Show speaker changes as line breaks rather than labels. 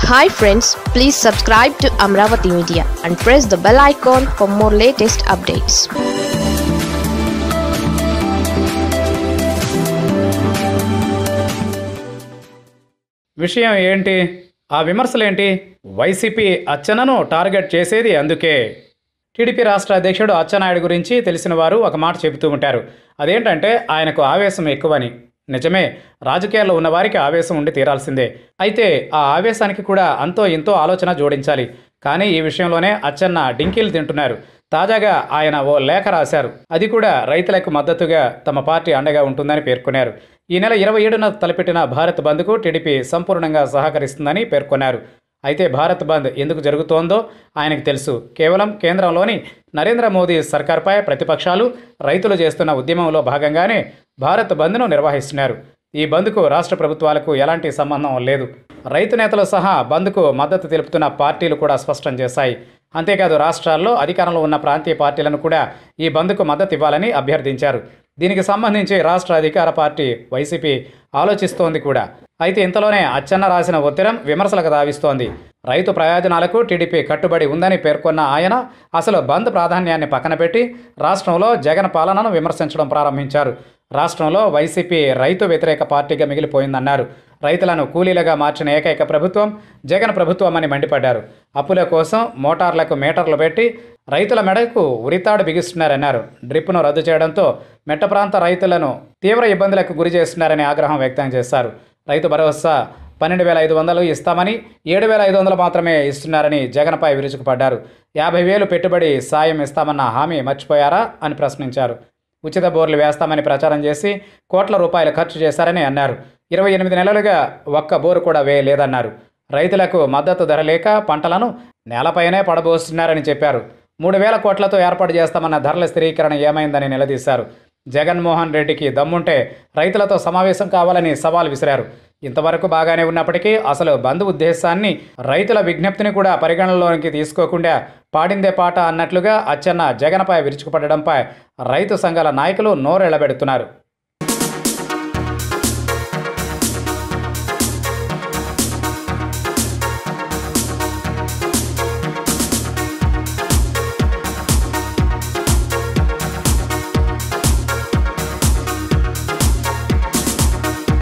hi friends please subscribe to Amaravati media and press the bell icon for more latest updates
విషయం ఏంటి ఆ విమర్శలేంటి YCP అచ్చనను target చేసేది అందుకే TDP రాష్ట్ర అధ్యక్షుడు అచ్చెన్నాయుడు గురించి తెలిసిన వారు ఒక మాట చెబుతూ ఉంటారు అదేంటంటే ఆయనకు ఆవేశం ఎక్కువని నిజమే రాజకీయాల్లో ఉన్న వారికి ఆవేశం ఉండి తీరాల్సిందే అయితే ఆ ఆవేశానికి కూడా అంతో ఇంతో ఆలోచన జోడించాలి కానీ ఈ విషయంలోనే అచ్చెన్న డింకీలు తింటున్నారు తాజాగా ఆయన ఓ లేఖ రాశారు అది కూడా రైతులకు మద్దతుగా తమ పార్టీ అండగా ఉంటుందని పేర్కొన్నారు ఈ నెల ఇరవై ఏడున తలపెట్టిన భారత్ బంద్కు టీడీపీ సంపూర్ణంగా సహకరిస్తుందని పేర్కొన్నారు అయితే భారత్ బంద్ ఎందుకు జరుగుతోందో ఆయనకు తెలుసు కేవలం కేంద్రంలోని నరేంద్ర మోదీ సర్కార్పై ప్రతిపక్షాలు రైతులు చేస్తున్న ఉద్యమంలో భాగంగానే భారత్ బంద్ను నిర్వహిస్తున్నారు ఈ బంద్కు రాష్ట్ర ప్రభుత్వాలకు ఎలాంటి సంబంధం లేదు రైతు నేతలు సహా బంద్కు మద్దతు తెలుపుతున్న పార్టీలు కూడా స్పష్టం చేశాయి అంతేకాదు రాష్ట్రాల్లో అధికారంలో ఉన్న ప్రాంతీయ పార్టీలను కూడా ఈ బంద్కు మద్దతు ఇవ్వాలని అభ్యర్థించారు దీనికి సంబంధించి రాష్ట్ర అధికార పార్టీ వైసీపీ ఆలోచిస్తోంది కూడా అయితే ఇంతలోనే అచ్చెన్న రాసిన ఉత్తరం విమర్శలకు దావిస్తోంది రైతు ప్రయోజనాలకు టీడీపీ కట్టుబడి ఉందని పేర్కొన్న ఆయన అసలు బంద్ ప్రాధాన్యాన్ని పక్కన పెట్టి రాష్ట్రంలో జగన్ పాలనను విమర్శించడం ప్రారంభించారు రాష్ట్రంలో వైసీపీ రైతు వ్యతిరేక పార్టీగా మిగిలిపోయిందన్నారు రైతులను కూలీలుగా మార్చిన ఏకైక ప్రభుత్వం జగన్ ప్రభుత్వం అని మండిపడ్డారు అప్పుల కోసం మోటార్లకు మీటర్లు పెట్టి రైతుల మెడకు ఉరితాడు బిగిస్తున్నారన్నారు డ్రిప్ను రద్దు చేయడంతో మెట్ట ప్రాంత రైతులను తీవ్ర ఇబ్బందులకు గురి చేస్తున్నారని ఆగ్రహం వ్యక్తం చేశారు రైతు భరోసా పన్నెండు వేల ఐదు వందలు ఇస్తామని ఏడు వేల ఐదు వందలు మాత్రమే ఇస్తున్నారని జగన్పై విరుచుకుపడ్డారు యాభై వేలు పెట్టుబడి సాయం ఇస్తామన్న హామీ మర్చిపోయారా అని ప్రశ్నించారు ఉచిత బోర్లు వేస్తామని ప్రచారం చేసి కోట్ల రూపాయలు ఖర్చు చేశారని అన్నారు ఇరవై ఎనిమిది నెలలుగా ఒక్క బోరు కూడా వేయలేదన్నారు రైతులకు మద్దతు ధర లేక పంటలను నేలపైనే పడబోస్తున్నారని చెప్పారు మూడు వేల కోట్లతో ఏర్పాటు చేస్తామన్న ధరల స్థిరీకరణ ఏమైందని నిలదీశారు జగన్మోహన్ రెడ్డికి దమ్ముంటే రైతులతో సమావేశం కావాలని సవాల్ విసిరారు ఇంతవరకు బాగానే ఉన్నప్పటికీ అసలు బంద్ ఉద్దేశాన్ని రైతుల విజ్ఞప్తిని కూడా పరిగణనలోనికి తీసుకోకుండా పాడిందే పాట అన్నట్లుగా అచ్చెన్న జగన్పై విరుచుకుపడడంపై రైతు సంఘాల నాయకులు నోరెళ్లబెడుతున్నారు